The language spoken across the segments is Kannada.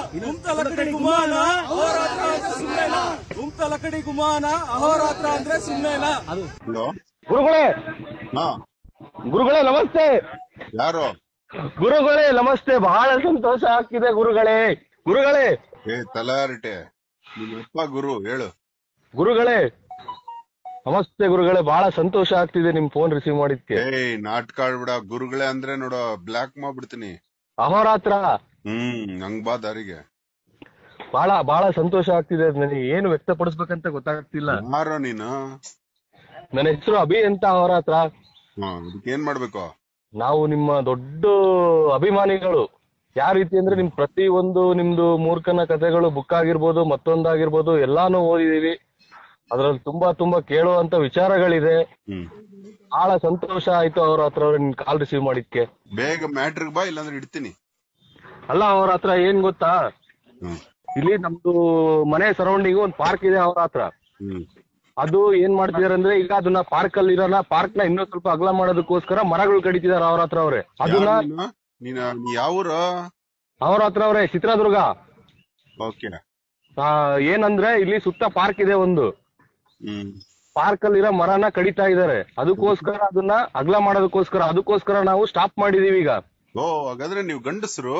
ಗುಮ್ತ ಲಕಡಿ ಗುಮಾನ ಅಹೋರಾತ್ರ ಅಂದ್ರೆ ಸುಮ್ನೆನಾ ಗುಮ್ತ ಲಕಡಿ ಗುಮಾನ ಅಹೋರಾತ್ರ ಅಂದ್ರೆ ಸುಮ್ನೆನಾ ಹಲೋ ಗುರುಗಳೇ ಹಾ ಗುರುಗಳೇ ನಮಸ್ತೆ ಯಾರು ಗುರುಗಳೇ ನಮಸ್ತೆ ಬಹಳ ಸಂತೋಷ ಆಗ್ತಿದೆ ಗುರುಗಳೇ ಗುರುಗಳೇ ಏ ತಲಾರಿಟೆ ನಿಮ್ಮ ಅಪ್ಪ ಗುರು ಹೇಳು ಗುರುಗಳೇ ನಮಸ್ತೆ ಗುರುಗಳೇ ಬಹಳ ಸಂತೋಷ ಆಗ್ತಿದೆ ನಿಮ್ ಫೋನ್ ರಿಸೀವ್ ಮಾಡಿದ್ಕೆ ಏಯ್ ನಾಟಕ ಆಡ್ಬಿಡ ಗುರುಗಳೇ ಅಂದ್ರೆ ನೋಡೋ ಬ್ಲಾಕ್ ಮಾಡ್ಬಿಡ್ತೀನಿ ಅಹೋರಾತ್ರ ಹ್ಮ್ ಹಂಗ್ ಬಾ ದಾರಿಗೆ ಬಹಳ ಬಹಳ ಸಂತೋಷ ಆಗ್ತಿದೆ ನನಗೆ ಏನು ವ್ಯಕ್ತಪಡಿಸ್ಬೇಕಂತ ಗೊತ್ತಾಗ್ತಿಲ್ಲ ಯಾರೋ ನೀನು ನನ್ನ ಹೆಸರು ಅಭಿ ಅಂತ ಅಹೋರಾತ್ರ ಹಾ ಅದಕ್ಕೆ ಏನ್ ಮಾಡ್ಬೇಕು ನಾವು ನಿಮ್ಮ ದೊಡ್ಡ ಅಭಿಮಾನಿಗಳು ಯಾವ ರೀತಿ ಅಂದ್ರೆ ನಿಮ್ ಪ್ರತಿ ಒಂದು ನಿಮ್ದು ಮೂರ್ಖನ ಕಥೆಗಳು ಬುಕ್ ಆಗಿರ್ಬೋದು ಮತ್ತೊಂದಾಗಿರ್ಬೋದು ಎಲ್ಲಾನು ಓದಿದೀವಿ ಅದ್ರಲ್ಲಿ ತುಂಬಾ ತುಂಬಾ ಕೇಳುವಂತ ವಿಚಾರಗಳಿದೆ ಹ್ಮ್ ಬಹಳ ಸಂತೋಷ ಆಯ್ತು ಅವ್ರ ಹತ್ರ ಅವ್ರ ನಿನ್ ಕಾಲ್ ರಿಸೀವ್ ಮಾಡಿದ್ಕೆ ಬೇಗ ಮ್ಯಾಟ್ರಿಗ್ ಬಾ ಇಲ್ಲಾಂದ್ರೆ ಇಡ್ತೀನಿ ಅಲ್ಲ ಅವ್ರ ಹತ್ರ ಏನ್ ಗೊತ್ತಾ ಹ್ಮ್ ಇಲ್ಲಿ ನಮ್ದು ಮನೆ ಸರೌಂಡಿಂಗ್ ಒಂದ್ ಪಾರ್ಕ್ ಇದೆ ಅವ್ರ ಹತ್ರ ಹ್ಮ್ ಅದು ಏನ್ ಮಾಡ್ತಿದಾರೆ ಅಂದ್ರೆ ಈಗ ಅದನ್ನ ಪಾರ್ಕ್ ಅಲ್ಲಿ ಇರೋನ ಪಾರ್ಕ್ ನ ಇನ್ನೂ ಸ್ವಲ್ಪ ಅಗಲ ಮಾಡೋದಕ್ಕೋಸ್ಕರ ಮರಗಳು ಕಡಿತಿದಾರೆ ಅವ್ರ ಹತ್ರ ಅವ್ರೆ ಅದನ್ನ ಯಾರ್ ನೀನು? ನೀನ ನೀ ಯಾವೂರು ಅವ್ರ ಹತ್ರ ಅವ್ರೆ ಚಿತ್ರದುರ್ಗ ಓಕೆ ಆ, ಏನಂದ್ರೆ ಇಲ್ಲಿ ಸುತ್ತ ಪಾರ್ಕ್ ಇದೆ ಒಂದು ಹ್ಮ್ ಪಾರ್ಕ್ ಅಲ್ಲಿರೋ ಮರನ ಕಡಿತಾ ಇದಾರೆ ಅದಕ್ಕೋಸ್ಕರ ಅದನ್ನ ಅಗಲ ಮಾಡೋದಕ್ಕೋಸ್ಕರ ಅದಕ್ಕೋಸ್ಕರ ನಾವು ಸ್ಟಾಪ್ ಮಾಡಿದೀವಿ ಈಗ ಓ ಹಾಗಾದ್ರೆ ನೀವು ಗಂಡಸರು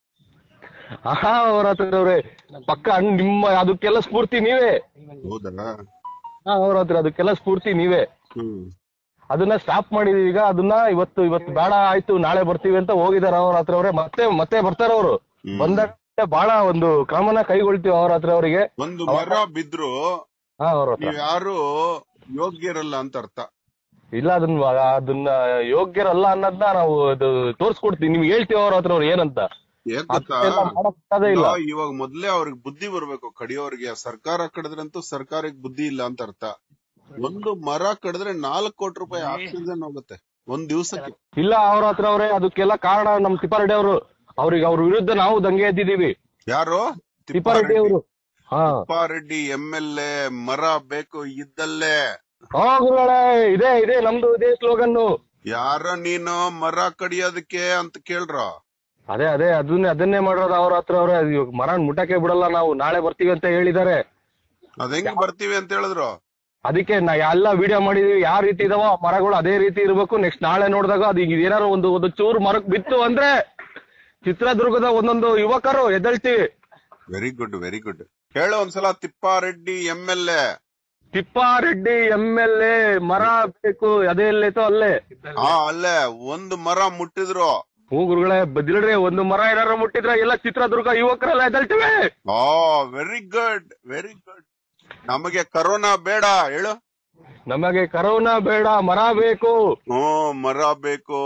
ಆಹಾ ಅವ್ರ ಹತ್ರ ಅವ್ರೆ ಪಕ್ಕ ಅಣ್ಣ ನಿಮ್ಮ ಅದಕ್ಕೆಲ್ಲ ಸ್ಫೂರ್ತಿ ನೀವೇ ಹೌದಾ ಹಾ ಅವ್ರ ಹತ್ರ ಅದಕ್ಕೆಲ್ಲ ಸ್ಫೂರ್ತಿ ನೀವೇ ಹ್ಮ್ ಅದನ್ನ ಸ್ಟಾಪ್ ಮಾಡಿದೀವಿ ಈಗ ಅದನ್ನ ಇವತ್ತು ಇವತ್ತು ಬೇಡ ಆಯ್ತು ನಾಳೆ ಬರ್ತೀವಿ ಅಂತ ಹೋಗಿದಾರ ಅವ್ರ ಹತ್ರ ಅವ್ರೆ ಮತ್ತೆ ಮತ್ತೆ ಬರ್ತಾರ ಅವರು ಹ್ಮ್. ಬಂದಾಗ ಬಹಳ ಒಂದು ಕ್ರಮನ ಕೈಗೊಳ್ತೀವಿ ಅವ್ರ ಹತ್ರ ಅವರಿಗೆ ಒಂದು ಮರ ಬಿದ್ರು ಹಾ ಅವ್ರ ಹತ್ರ ನೀವ್ ಯಾರು ಯೋಗ್ಯರಲ್ಲ ಅಂತ ಅರ್ಥ ಇಲ್ಲ ಅದನ್ನ ಅದನ್ನ ಯೋಗ್ಯರಲ್ಲ ಅನ್ನೋದನ್ನ ನಾವು ಅದು ತೋರ್ಸ್ಕೊಡ್ತೀವಿ ನಿಮ್ಗೆ ಹೇಳ್ತೀವಿ ಅವ್ರ ಹತ್ರ ಅವ್ರು ಏನಂತ ಯಾಕ್ ಗೊತ್ತಾ ಅದೆಲ್ಲ ಮಾಡಕ್ ಸಾಧ್ಯ ಇಲ್ಲ ಇವಾಗ- ಇವಾಗ ಮೊದ್ಲೇ ಅವ್ರಿಗೆ ಬುದ್ಧಿ ಬರ್ಬೇಕು ಕಡಿಯೋರ್ಗೆ ಸರ್ಕಾರ ಕಡಿದ್ರಂತೂ ಸರ್ಕಾರಕ್ಕೆ ಬುದ್ಧಿ ಇಲ್ಲ ಅಂತ ಅರ್ಥ ಒಂದು ಮರ ಕಡಿದ್ರೆ ನಾಲ್ಕು ಕೋಟಿ ರೂಪಾಯಿ ಆಕ್ಸಿಜನ್ ಹೋಗುತ್ತೆ ಒಂದ್ ದಿವ್ಸಕ್ಕೆ ಇಲ್ಲ ಅವ್ರ ಹತ್ರ ಅವ್ರೆ ಅದಕ್ಕೆಲ್ಲ ಕಾರಣ ನಮ್ ತಿಪ್ಪಾರೆಡ್ಡಿ ಅವರು ಅವ್ರಿಗೆ ಅವ್ರ ವಿರುದ್ಧ ನಾವು ದಂಗೆ ಎದ್ದಿದೀವಿ ಯಾರು ತಿಪ್ಪಾರೆಡ್ಡಿ ಅವರು ಹಾ ತಿಪ್ಪಾರೆಡ್ಡಿ ಎಂ ಎಲ್ ಎ ಮರ ಬೇಕು ಇದ್ದಲ್ಲೇ ಹಾ ಗುರುಗಳೇ ಇದೆ ಇದೆ ನಮ್ದು ಇದೇ ಸ್ಲೋಗನ್ನು ಯಾರ ನೀನು ಮರ ಕಡಿಯೋದಕ್ಕೆ ಅಂತ ಕೇಳ್ರ ಅದೇ ಅದೇ ಅದನ್ನೇ ಅದನ್ನೇ ಮಾಡೋದು ಅವ್ರ ಹತ್ರ ಅವ್ರೆ ಇವಾಗ ಮರ ಮುಟ್ಟಕ್ಕೆ ಬಿಡಲ್ಲ ನಾವು ನಾಳೆ ಬರ್ತೀವಿ ಅಂತ ಹೇಳಿದ್ದಾರೆ ಅದ್ ಹೆಂಗ್ ಬರ್ತೀವಿ ಅಂತ ಹೇಳಿದ್ರು ಅದಕ್ಕೆ ನಾ ಎಲ್ಲ ವಿಡಿಯೋ ಮಾಡಿದೀವಿ ಯಾವ ರೀತಿ ಇದಾವೋ ಆ ಮರಗಳು ಅದೇ ರೀತಿ ಇರ್ಬೇಕು ನೆಕ್ಸ್ಟ್ ನಾಳೆ ನೋಡಿದಾಗ ಅದು ಈಗ ಏನಾರು ಒಂದು ಒಂದು ಚೂರು ಮರಕ್ ಬಿತ್ತು ಅಂದ್ರೆ ಚಿತ್ರದುರ್ಗದ ಒಂದೊಂದು ಯುವಕರು ಎದ್ದೇಳ್ತೀವಿ ವೆರಿ ಗುಡ್ ವೆರಿ ಗುಡ್ ಹೇಳು ಒಂದ್ಸಲ Thippareddy M L A Thippareddy M L A ಮರ ಬೇಕು ಅದೇ ಎಲ್ಲೈತೋ ಅಲ್ಲೇ ಹಾ ಅಲ್ಲೇ ಒಂದು ಮರ ಮುಟ್ಟಿದ್ರು ಹೂ ಗುರುಗಳೇ ಬದಿಲ್ರಿ ಒಂದು ಮರ ಏನಾರು ಮುಟ್ಟಿದ್ರೆ ಎಲ್ಲ ಚಿತ್ರದುರ್ಗ ಯುವಕರೆಲ್ಲ ಎದ್ದೇಳ್ತೀವಿ ಆ ವೆರಿ ಗುಡ್ ವೆರಿ ಗುಡ್ ನಮಗೆ ಕರೋನಾ ಬೇಡ ಹೇಳು ನಮಗೆ ಕರೋನಾ ಬೇಡ ಮರ ಬೇಕು ಹ್ಮ್ ಮರ ಬೇಕು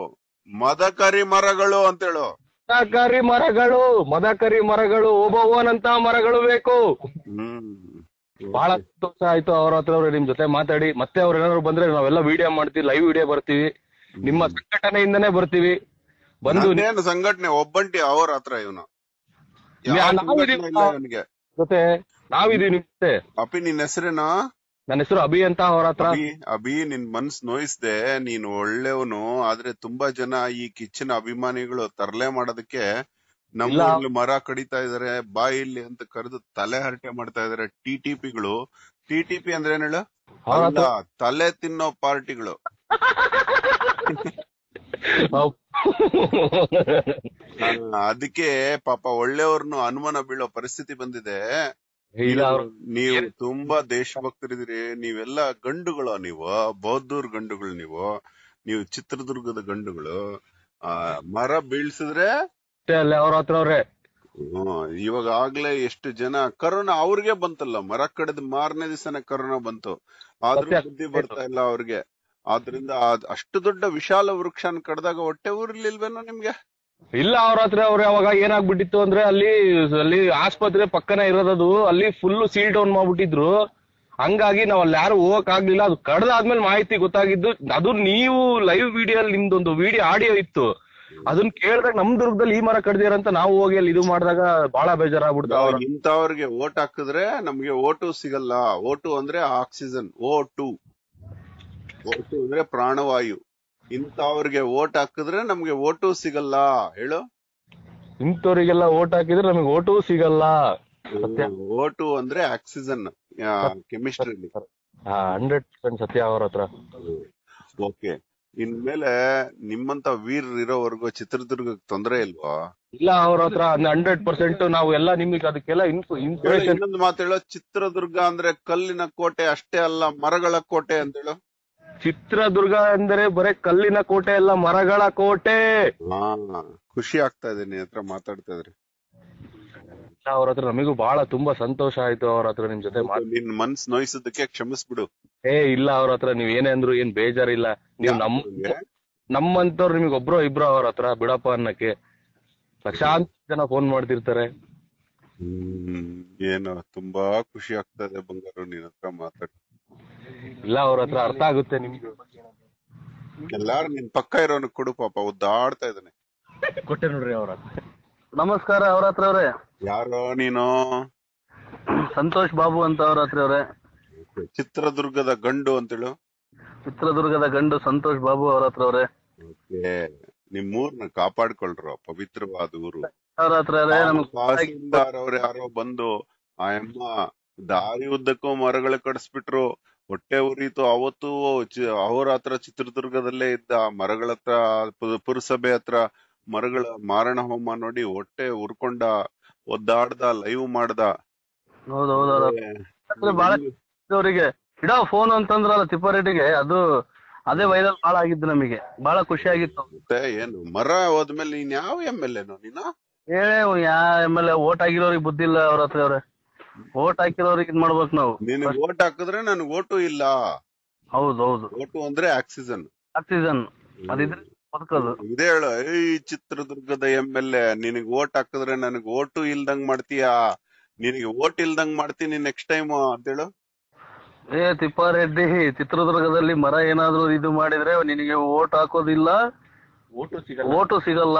ಮದಕರಿ ಮರಗಳು ಅಂತೇಳು ಮದಕರಿ ಮರಗಳು ಮದಕರಿ ಮರಗಳು ಓಬವ್ವನಂತ ಮರಗಳು ಬೇಕು ಹ್ಮ್ ಬಹಳ ಸಂತೋಷ ಆಯ್ತು ಅವ್ರ ಹತ್ರ ಅವ್ರೆ ನಿಮ್ ಜೊತೆ ಮಾತಾಡಿ ಮತ್ತೆ ಅವ್ರ ಏನಾದ್ರು ಬಂದ್ರೆ ನಾವೆಲ್ಲ ವಿಡಿಯೋ ಮಾಡ್ತೀವಿ ಲೈವ್ ವಿಡಿಯೋ ಬರ್ತೀವಿ ನಿಮ್ಮ ಸಂಘಟನೆಯಿಂದನೇ ಬರ್ತೀವಿ ಬಂದು ನಿಮ್ ನಂದೇನು ಸಂಘಟನೆ ಒಬ್ಬಂಟಿ ಅವ್ರ ಹತ್ರ ಇವನು ಯಾ- ನಾವಿದೀವಿ. ಇವನಿಗೆ ಜೊತೆ ನಾವಿದೀವಿ ನಿಮ್ ಜೊತೆ ಅಪಿ ನಿನ್ ಹೆಸರೇನಾ ನನ್ನ ಹೆಸರು ಅಭಿ ಅಂತ ಅವ್ರ ಹತ್ರ ಅಭಿ ಅಭಿ ನಿನ್ ಮನ್ಸ್ ನೋಯಿಸ್ದೆ ನೀನ್ ಒಳ್ಳೆಯವನು ಆದ್ರೆ ತುಂಬಾ ಜನ ಈ ಕಿಚ್ಚನ ಅಭಿಮಾನಿಗಳು ತರಲೆ ಮಾಡೋದಕ್ಕೆ ನಮ್ಮ ಇಲ್ಲ. ಊರ್ಲಿ ಮರ ಕಡಿತಾ ಇದಾರೆ ಬಾ ಇಲ್ಲಿ ಅಂತ ಕರೆದು ತಲೆ ಹರಟೆ ಮಾಡ್ತಾ ಇದಾರೆ ಟಿ ಟಿ ಪಿಗಳು ಟಿ ಟಿ ಪಿ ಅಂದ್ರೆ ಏನ್ ಹೇಳು ಅವ್ರ ಅಲ್ಲ, ಹತ್ರ ತಲೆ ತಿನ್ನೋ ಪಾರ್ಟಿಗಳು ಆ, ಅದಕ್ಕೆ ಪಾಪ ಒಳ್ಳೆಯವ್ರನ್ನು ಅನುಮಾನ ಬೀಳೋ ಪರಿಸ್ಥಿತಿ ಬಂದಿದೆ ಇಲ್ಲ ಅವ್ರು ನೀವು ತುಂಬಾ ದೇಶಭಕ್ತರಿದ್ದೀರಿ ನೀವೆಲ್ಲ ಗಂಡುಗಳು ನೀವು ಬೌದ್ಧೂರ್ ಗಂಡುಗಳು ನೀವು ನೀವು ಚಿತ್ರದುರ್ಗದ ಗಂಡುಗಳು ಆ ಮರ ಬೀಳ್ಸಿದ್ರೆ ಅಷ್ಟೇ ಅಲ್ಲೇ ಅವ್ರ ಹತ್ರ ಅವ್ರೆ ಹ್ಮ್, ಇವಾಗ ಆಗ್ಲೇ ಎಷ್ಟು ಜನ ಕರೋನಾ ಅವ್ರಿಗೆ ಬಂತಲ್ಲ ಮರ ಕಡಿದ ಮಾರನೇ ದಿವಸನೇ ಕರೋನಾ ಬಂತು ಆದ್ರೂ ಸತ್ಯ. ಬುದ್ಧಿ ಬರ್ತಾ ಇಲ್ಲ ಅವ್ರಿಗೆ ಆದ್ರಿಂದ ಅದ್- ಅಷ್ಟು ದೊಡ್ಡ ವಿಶಾಲ ವೃಕ್ಷನ ಕಡ್ದಾಗ ಹೊಟ್ಟೆ ಊರ್ಲಿಲ್ವೇನೋ ನಿಮ್ಗೆ ಇಲ್ಲ ಅವ್ರ ಹತ್ರ ಅವ್ರೆ ಅವಾಗ ಏನಾಗ್ಬಿಟ್ಟಿತ್ತು ಅಂದ್ರೆ ಅಲ್ಲಿ ಅಲ್ಲಿ ಆಸ್ಪತ್ರೆ ಪಕ್ಕನೇ ಇರೋದದು ಅಲ್ಲಿ ಫುಲ್ ಸೀಲ್ ಡೌನ್ ಮಾಡ್ಬಿಟ್ಟಿದ್ರು ಹಂಗಾಗಿ ನಾವ್ ಅಲ್ಲಿ ಯಾರು ಹೋಗಕ್ ಆಗ್ಲಿಲ್ಲ ಅದು ಕಡ್ದಾದ್ಮೇಲೆ ಮಾಹಿತಿ ಗೊತ್ತಾಗಿದ್ದು ಅದು ನೀವು ಲೈವ್ ವಿಡಿಯೋ ಅಲ್ಲಿ ನಿಮ್ದೊಂದು ವಿಡಿಯೋ ಆಡಿಯೋ ಇತ್ತು ಅದನ್ನ ಕೇಳಿದಾಗ ನಮ್ ದುರ್ಗದಲ್ಲಿ ಈ ಮರ ಕಡ್ದಿರ ಅಂತ ನಾವು ಹೋಗಿ ಅಲ್ಲಿ ಇದು ಮಾಡಿದಾಗ ಬಹಳ ಬೇಜಾರಾಗ್ಬಿಡ್ತು ಅವ್ರ ಇಂಥವ್ರಿಗೆ ಓಟ್ ಹಾಕಿದ್ರೆ ನಮ್ಗೆ ಓಟು ಸಿಗಲ್ಲ ಓಟು ಅಂದ್ರೆ ಆಕ್ಸಿಜನ್ ಓ ಟು ಓಟು ಅಂದ್ರೆ ಪ್ರಾಣವಾಯು ಇಂಥವ್ರಿಗೆ ಓಟ್ ಹಾಕಿದ್ರೆ ನಮ್ಗೆ ಓಟು ಸಿಗಲ್ಲ ಹೇಳು ಇಂಥವ್ರಿಗೆಲ್ಲ ಓಟ್ ಹಾಕಿದ್ರೆ ನಮಗೆ ಓಟು ಸಿಗಲ್ಲ ಸತ್ಯ ಓಟು ಅಂದ್ರೆ ಆಕ್ಸಿಜನ್ ಕೆಮಿಸ್ಟ್ರಿಲಿ ಹಾ ಹಂಡ್ರೆಡ್ ಪರ್ಸೆಂಟ್ ಸತ್ಯ ಅವ್ರ ಹತ್ರ ಓಕೆ ಇನ್ಮೇಲೆ ನಿಮ್ಮಂತ ವೀರ್ ಇರೋವರೆಗೂ ಚಿತ್ರದುರ್ಗಕ್ಕೆ ತೊಂದ್ರೆ ಇಲ್ವಾ ಇಲ್ಲ ಅವ್ರ ಹತ್ರ ಹಂಡ್ರೆಡ್ ಪರ್ಸೆಂಟ್ ನಾವು ಎಲ್ಲ ನಿಮಗೆ ಅದಕ್ಕೆಲ್ಲ ಹೇಳು, ಇನ್ಸ್ಪಿರೇಷನ್ ಇನ್ನೊಂದು ಮಾತು ಹೇಳೋ ಚಿತ್ರದುರ್ಗ ಅಂದ್ರೆ ಕಲ್ಲಿನ ಕೋಟೆ ಅಷ್ಟೇ ಅಲ್ಲ ಮರಗಳ ಕೋಟೆ ಅಂತ ಹೇಳು ಚಿತ್ರದುರ್ಗ ಅಂದರೆ ಬರೇ ಕಲ್ಲಿನ ಕೋಟೆ ಅಲ್ಲ ಮರಗಳ ಕೋಟೆ ಹಾ ಖುಷಿ ಆಗ್ತಾ ಇದೆ ನಿನ್ ಹತ್ರ ಮಾತಾಡ್ತಾ ಇದ್ರಿ ಅವ್ರ ಹತ್ರ ನಮಗೂ ಬಹಳ ತುಂಬಾ ಸಂತೋಷ ಆಯ್ತು ಅವ್ರ ಹತ್ರ ನಿಮ್ ಜೊತೆ ಮಾತ್ ನಿನ್ ಮನ್ಸ್ ನೋಯಿಸೋದಕ್ಕೆ ಕ್ಷಮಿಸ್ಬಿಡು ಏ ಇಲ್ಲ ಅವ್ರ ಹತ್ರ ನೀವ್ ಏನೇ ಅಂದ್ರು ಏನ್ ಬೇಜಾರಿಲ್ಲ ನೀವ್ ನಮ್ ಯಾಕೆ? ನಮ್ಮಂತವ್ರು ನಿಮಗೆ ಒಬ್ರು ಇಬ್ರು ಅವ್ರ ಹತ್ರ ಬಿಡಪ್ಪ ಅನ್ನಕ್ಕೆ ಲಕ್ಷಾಂತರ ಜನ ಫೋನ್ ಮಾಡ್ತಿರ್ತಾರೆ ಹ್ಮ್ ಏನೋ ತುಂಬಾ ಖುಷಿ ಆಗ್ತಾ ಇದೆ ಬಂಗಾರು ನಿನ್ ಹತ್ರ ಮಾತಾಡ್ ಇಲ್ಲ ಅವ್ರ ಹತ್ರ ಅರ್ಥ ಆಗುತ್ತೆ ನಿಮ್ಗೆ ಎಲ್ಲಾರು ನಿನ್ ಪಕ್ಕ ಇರೋನ್ ಕೊಡು ಪಾಪ ಒದ್ದಾಡ್ತಾ ಇದ್ದಾನೆ ಕೊಟ್ಟೆ ನೋಡ್ರಿ ಅವ್ರ ನಮಸ್ಕಾರ ಅವ್ರ ಹತ್ರ ಅವ್ರೆ ಯಾರೋ ನೀನು ಸಂತೋಷ್ ಬಾಬು ಅಂತ ಅವ್ರ ಹತ್ರ ಅವ್ರೆ ಚಿತ್ರದುರ್ಗದ ಗಂಡು ಅಂತೇಳು ಚಿತ್ರದುರ್ಗದ ಗಂಡು ಸಂತೋಷ್ ಬಾಬು ಅವ್ರ ಹತ್ರ ಅವ್ರೆ ಓಕೆ ನಿಮ್ಮೂರ್ನ ಕಾಪಾಡ್ಕೊಳ್ರು ಪವಿತ್ರವಾದ ಊರು ಅವ್ರ ಹತ್ರ ಅವ್ರೆ ನಮಗ್ ತಹಸೀಲ್ದಾರ್ ಅವ್ರು ಯಾರೋ ಬಂದು ಆ ಅಮ್ಮ ದಾರಿ ಉದ್ದಕ್ಕೂ ಮರಗಳ ಕಡಿಸ್ಬಿಟ್ರು ಹೊಟ್ಟೆ ಉರಿತು ಅವತ್ತು ಚಿ- ಅವ್ರ ಹತ್ರ ಚಿತ್ರದುರ್ಗದಲ್ಲೇ ಇದ್ದ ಮರಗಳ ಹತ್ರ ಪು- ಪುರಸಭೆ ಹತ್ರ ಮರಗಳ ಮಾರಣ ಹೋಮ ನೋಡಿ ಹೊಟ್ಟೆ ಉರ್ಕೊಂಡ ಒದ್ದಾಡ್ದ ಲೈವ್ ಮಾಡ್ದ ಹೌದು ಹೌದು ಅವ್ರ ಹತ್ರ ಬಹಳ ಅವರಿಗೆ ಇಡೋ ಫೋನ್ ಅಂತಂದ್ರಲ್ಲ ತಿಪ್ಪಾರೆಡ್ಡಿಗೆ ಅದು ಅದೇ ವೈರಲ್ ಬಹಳ ಆಗಿದ್ದು ನಮಗೆ ಬಹಳ ಖುಷಿ ಆಗಿತ್ತು ಮತ್ತೆ ಏನು ಮರ ಹೋದ್ಮೇಲೆ ನೀನ್ ಯಾವ ಎಂ ಎಲ್ ಎನು ನೀನು ಹೇಳೇ ಯಾ ಎಮ್ ಎಲ್ ಎ ಓಟ್ ಆಗಿರೋರಿಗೆ ಬುದ್ಧಿ ಇಲ್ಲ ಅವ್ರ ಹತ್ರ ಅವ್ರೆ ಓಟ್ ಹಾಕಿರೋರಿಗೆ ಇದ್ ಮಾಡ್ಬೇಕು ನಾವು ನಿನಗ್ ಓಟ್ ಹಾಕಿದ್ರೆ ನನ್ಗ್ ಓಟು ಇಲ್ಲ ಹೌದು ಹೌದು ಓಟು ಅಂದ್ರೆ ಆಕ್ಸಿಜನ್ ಆಕ್ಸಿಜನ್ ಅದಿದ್ರೆ ಬದುಕೋದು ಇದೇ ಹೇಳು ಈ ಚಿತ್ರದುರ್ಗದ ಎಂ ಎಲ್ ಎ ನಿನಗ್ ಓಟ್ ಹಾಕಿದ್ರೆ ನನಗ್ ಓಟು ಇಲ್ದಂಗ್ ಮಾಡ್ತೀಯಾ ನಿನಗೆ ಓಟ್ ಇಲ್ದಂಗ್ ಮಾಡ್ತೀನಿ ನೆಕ್ಸ್ಟ್ ಟೈಮ್ ಅಂತೇಳು ಏ ತಿಪ್ಪಾರೆಡ್ಡಿ ಚಿತ್ರದುರ್ಗದಲ್ಲಿ ಮರ ಏನಾದ್ರೂ ಇದು ಮಾಡಿದ್ರೆ ನಿನಗೆ ಓಟ್ ಹಾಕೋದಿಲ್ಲ ಓಟು ಸಿಗಲ್ಲ ಓಟು ಸಿಗಲ್ಲ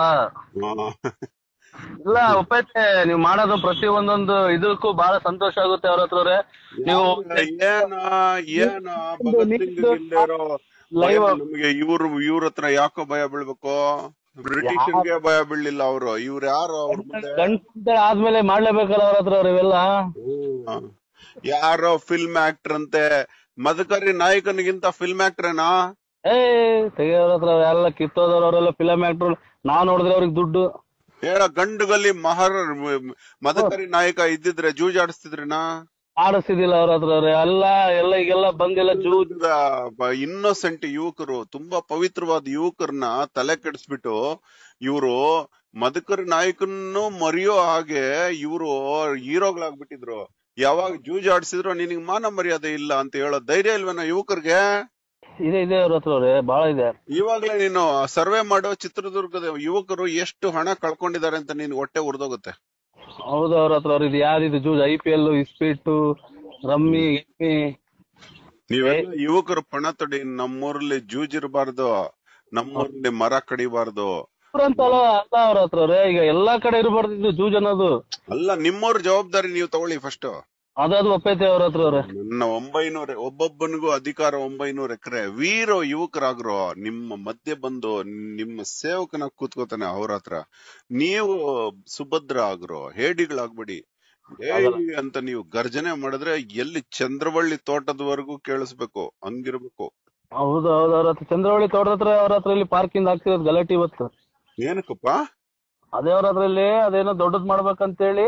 ಇಲ್ಲ ಒಪ್ಪೈತೆ ನೀವ್ ಮಾಡೋದು ಪ್ರತಿ ಒಂದೊಂದು ಇದಕ್ಕೂ ಬಹಳ ಸಂತೋಷ ಆಗುತ್ತೆ ಅವ್ರ ಹತ್ರ ಅವ್ರೆ. ನೀವು ಏನ ಏನ ಭಗತ್ ಸಿಂಗ್ ಇಲ್ದಿರೋ ಭಯ Live- ನಮ್ಗೆ ಇವ್ರು ಇವ್ರ ಹತ್ರ ಯಾಕೋ ಭಯ ಬೀಳ್ಬೇಕು ಬ್ರಿಟಿಷರ್ಗೆ ಭಯ ಬೀಳ್ಲಿಲ್ಲ ಅವ್ರು ಇವ್ರು ಯಾರು ಅವ್ರ ಮುಂದೆ ಗಂಡ ಆದ್ಮೇಲೆ ಮಾಡ್ಲೇಬೇಕಲ್ಲ ಅವ್ರ ಹತ್ರ ಅವ್ರು ಇವೆಲ್ಲ ಹ್ಮ್. ಯಾರೋ ಫಿಲ್ಮ್ ಆಕ್ಟರ್ ಅಂತೆ ಮದಕರಿ ನಾಯಕನಿಗಿಂತ ಫಿಲ್ಮ್ ಆಕ್ಟರ್ನಾ ಏ ತೆಗಿಯೋರ ಹತ್ರ ಎಲ್ಲ ಕಿತ್ತೋದವ್ರು ಅವರೆಲ್ಲ ಫಿಲಮ್ ಆಕ್ಟರ್ ನಾವ್ ನೋಡಿದ್ರೆ ಅವ್ರಿಗೆ ದುಡ್ಡು ಹೇಳ ಗಂಡುಗಲ್ಲಿ ಮಹರ್ ಮದಕರಿ ನಾಯಕ ಇದ್ದಿದ್ರೆ ಜೂಜಾಡಿಸ್ತಿದ್ರಿನಾ ಆಡಿಸ್ತಿದಿಲ್ಲ ಅವ್ರ ಹತ್ರ ಅವ್ರೆ ಎಲ್ಲ ಎಲ್ಲ ಈಗೆಲ್ಲ ಬಂದೆಲ್ಲ ಜೂ ಇನ್ನೋಸೆಂಟ್ ಯುವಕರು ತುಂಬಾ ಪವಿತ್ರವಾದ ಯುವಕರನ್ನ ತಲೆ ಕೆಡಿಸ್ಬಿಟ್ಟು ಇವರು ಮದಕರಿ ನಾಯಕನ್ನು ಮರೆಯೋ ಹಾಗೆ ಇವರು ಹೀರೋಗಳಾಗ್ಬಿಟ್ಟಿದ್ರು ಯಾವಾಗ ಜೂಜಾಡ್ಸಿದ್ರು ನಿನಗ್ ಮಾನ ಮರ್ಯಾದೆ ಇಲ್ಲ ಅಂತ ಹೇಳೋ ಧೈರ್ಯ ಇಲ್ವೇನೋ ಯುವಕರಿಗೆ ಇದೆ ಇದೆ ಅವ್ರ ಹತ್ರ ಅವ್ರೆ ಬಹಳ ಇದೆ ಇವಾಗ್ಲೇ ನೀನು ಸರ್ವೆ ಮಾಡೋ ಚಿತ್ರದುರ್ಗದ ಯುವಕರು ಎಷ್ಟು ಹಣ ಕಳ್ಕೊಂಡಿದ್ದಾರೆ ಅಂತ ನಿನ್ ಹೊಟ್ಟೆ ಉರ್ದೋಗುತ್ತೆ ಹೌದು ಅವ್ರ ಹತ್ರ ಅವ್ರ ಇದು ಯಾವ್ದಿದು ಜೂಜ್ ಐ ಪಿ ಎಲ್ ಇಸ್ಪೀಟು ರಮ್ಮಿ ಗಿಮ್ಮಿ ನೀವೆಲ್ಲ ಯುವಕರು ಪಣ ತೊಡಿ ನಮ್ಮೂರಲ್ಲಿ ಜೂಜಿರಬಾರ್ದು ನಮ್ಮೂರಲ್ಲಿ ಮರ ಕಡಿಬಾರ್ದು ಅಂತಲ್ಲ ಅಲ್ಲ ಅವ್ರ ಹತ್ರ ಅವ್ರೆ ಈಗ ಎಲ್ಲಾ ಕಡೆ ಇರಬಾರ್ದಿದ್ದು ಜೂಜ್ ಅನ್ನೋದು ಅಲ್ಲ ನಿಮ್ಮವ್ರ ಜವಾಬ್ದಾರಿ ನೀವು ತಗೊಳ್ಳಿ ಫಸ್ಟ್ ಅದದು ಒಪ್ಪೈತೆ ಅವ್ರ ಹತ್ರ ಅವ್ರೆ ನನ್ನ ಒಂಬೈನೂರ ಒಬ್ಬೊಬ್ಬನಿಗೂ ಅಧಿಕಾರ ಒಂಬೈನೂರ ಎಕರೆ ವೀರ ಯುವಕರಾಗ್ರೋ ನಿಮ್ಮ ಮಧ್ಯೆ ಬಂದು ನಿಮ್ಮ ಸೇವಕನ ಕೂತ್ಕೋತಾನೆ ಅವ್ರ ಹತ್ರ ನೀವು ಸುಭದ್ರ ಆಗ್ರೋ ಹೇಡಿಗಳಾಗ್ಬಿಡಿ ಹೇಳಿ ಅಂತ ನೀವು ಗರ್ಜನೆ ಮಾಡಿದ್ರೆ ಎಲ್ಲಿ ಚಂದ್ರವಳ್ಳಿ ತೋಟದವರೆಗೂ ಕೇಳಿಸ್ಬೇಕು ಹಂಗಿರ್ಬೇಕು ಹೌದು ಹೌದು ಅವ್ರ ಹತ್ರ ಚಂದ್ರವಳ್ಳಿ ತೋಟದ ಹತ್ರ ಅವ್ರ ಹತ್ರ ಇಲ್ಲಿ ಪಾರ್ಕಿಂಗ್ ಆಗ್ತಿರೋದು ಗಲಾಟೆ ಇವತ್ತು ಏನಕ್ಕಪ್ಪ ಅದೇ ಅವ್ರ ಹತ್ರ ಇಲ್ಲಿ ಅದೇನೋ ದೊಡ್ಡದ್ ಮಾಡ್ಬೇಕಂತೇಳಿ